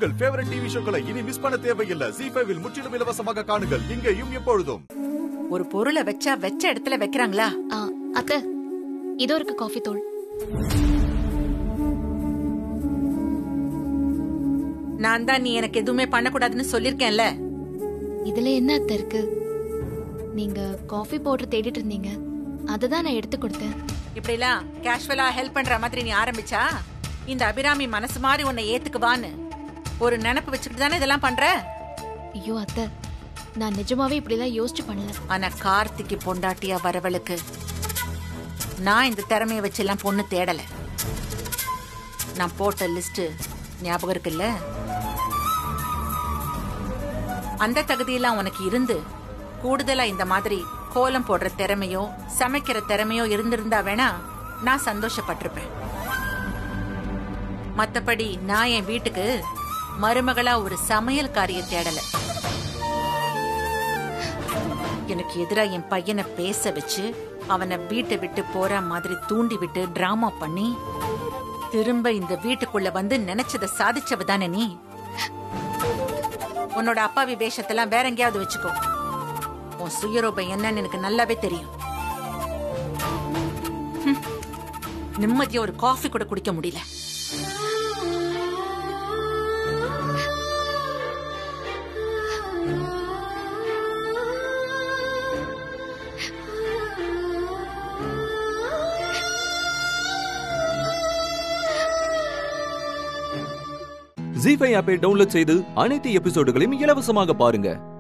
உங்கள் favourite TV ஷோக்களை இனி miss பண்ண தேவையில்லை ஜி ஃபைவில் முற்றிலும் இலவசமாக காணுங்கள் இங்கேயும் எப்பொழுதும் ஒரு பொருளை வச்சா வச்ச இடத்துல வைக்கிறாங்களா ஆ, அத்தை இதோ இருக்கு காஃபி தூள் நான் தான் நீ எனக்கு எதுவுமே பண்ணக்கூடாதுன்னு சொல்லிருக்கேன்ல இதுல என்ன அத்தை இருக்கு நீங்க காஃபி பவுடர் தேடிட்டு இருந்தீங்க அதை தான் நான் எடுத்து கொடுத்தேன் இப்படிலாம் கேஷுவலா ஹெல்ப் பண்ற மாதிரி நீ ஆரம்பிச்சா இந்த அபிராமி மனசு மாதிரி உன்னை ஏத்துக்குவான்னு ஒரு நினைப்பு வச்சுக்கிட்டு தானே இதெல்லாம் பண்ற ஐயோ அத்தை நான் நிஜமாவே இப்படிலாம் யோசிச்சு பண்ணல ஆனா கார்த்திக்கு பொண்டாட்டியா வரவளுக்கு நான் இந்த திறமைய வச்செல்லாம் பொண்ணு தேடல நான் போட்ட லிஸ்ட் ஞாபகம் இருக்குல்ல அந்த தகுதியெல்லாம் உனக்கு இருந்து கூடுதலா இந்த மாதிரி கோலம் போடுற திறமையோ சமைக்கிற திறமையோ இருந்திருந்தா வேணா நான் சந்தோஷப்பட்டிருப்பேன் மத்தபடி நான் என் வீட்டுக்கு மருமகளா ஒரு சமையல்காரிய தேடல எனக்கு எதிரா என் பையனை பேச வச்சு அவனை வீட்டை விட்டு போற மாதிரி தூண்டி விட்டு டிராமா பண்ணி திரும்ப இந்த வீட்டுக்குள்ள வந்து நினைச்சதை சாதிச்சவ தானே நீ உன்னோட அப்பாவி வேஷத்தெல்லாம் வேற எங்கேயாவது வச்சுக்கோ உன் சுயரூபம் என்னன்னு எனக்கு நல்லாவே தெரியும் ஹம். நிம்மதியா ஒரு காஃபி கூட குடிக்க முடியல ஜி ஃபைவ் ஆப்பை டவுன்லோட் செய்து அனைத்து எபிசோடுகளையும் இலவசமாக பாருங்க